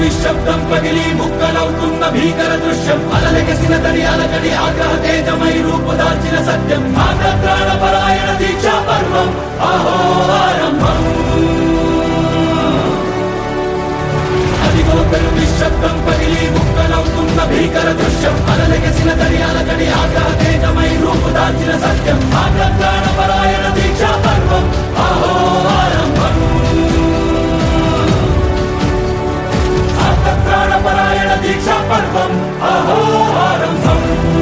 నిశ్శబ్దం పగిలి ముక్కలవుతున్న భీకర దృశ్యం అలలెగసిన తడి అలకడి ఆగ్రహ తేజమై రూపుదాల్చిన సత్యం ఆగ్రహ పరాయణ దీక్షా పర్వం అహో ఆరంభం అదిగో పెను నిశ్శబ్దం పగిలి ముక్కలవుతున్న భీకర దృశ్యం అలలెగసిన తడి అలకడి ఆగ్రహ తేజమై రూపుదాల్చిన సత్యం ఆగ్రహ పరాయణ దీక్షా పర్వం అహో ఆరంభం ప్రాణపరాయణ దీక్షా పర్వం అహో ఆరంభం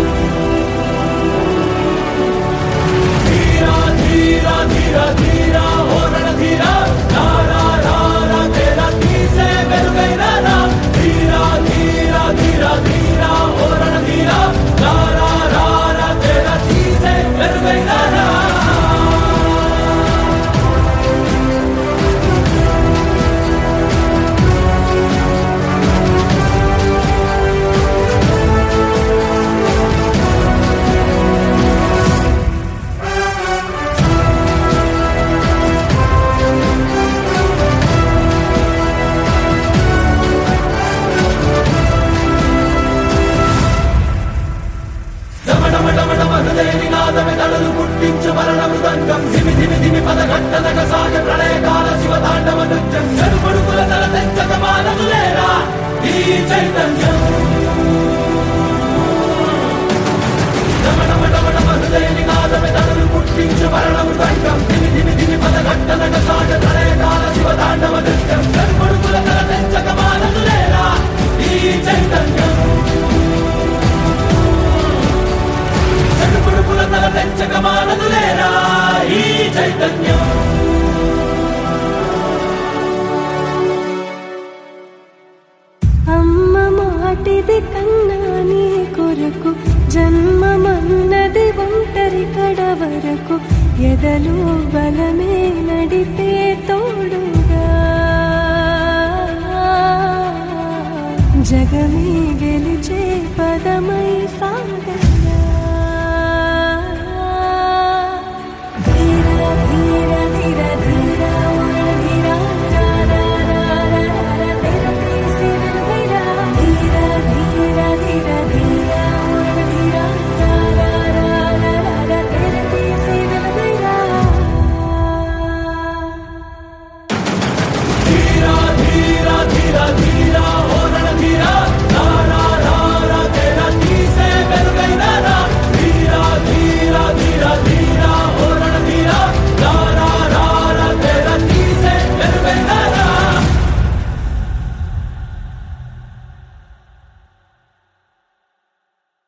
ధీరా ధీరా ధీరా ధీరా ఓరణ ధీరా రారా రారా తేరా తీసే వెలుగైన రా ధీరా ధీరా ధీరా ధీరా ఓరణ ధీరా రారా రారా తేరా తీసే వెలుగైన రా నాదమెదడలు పుట్టించు మరణ మృదంగం ధిమి ధిమి ధిమి పదఘట్టనగ సాగ ప్రళయకాల శివ తాండవ నృత్యం చెడుపడుకుల తల తెంచక మానదులేరా ఈ చైతన్యం హృదయని నాదమెదడలు పుట్టించు మరణ మృదంగం ధిమి ధిమి ధిమి పదఘట్టనగ సాగ ప్రళయకాల శివ తాండవ నృత్యం చెడుపడుకుల తల తెంచక మానదులేరా ఈ చైతన్యం చెడుపుడుపుల తల తెంచక మానదులేరా ఈ చైతన్యం అమ్మ మాటిది కన్నా నీ కొరకు జన్మమన్నది ఒంటరి కడ వరకు ఎదలు బలమే నడిపే తోడుగా జగమే గెలిచే పదమ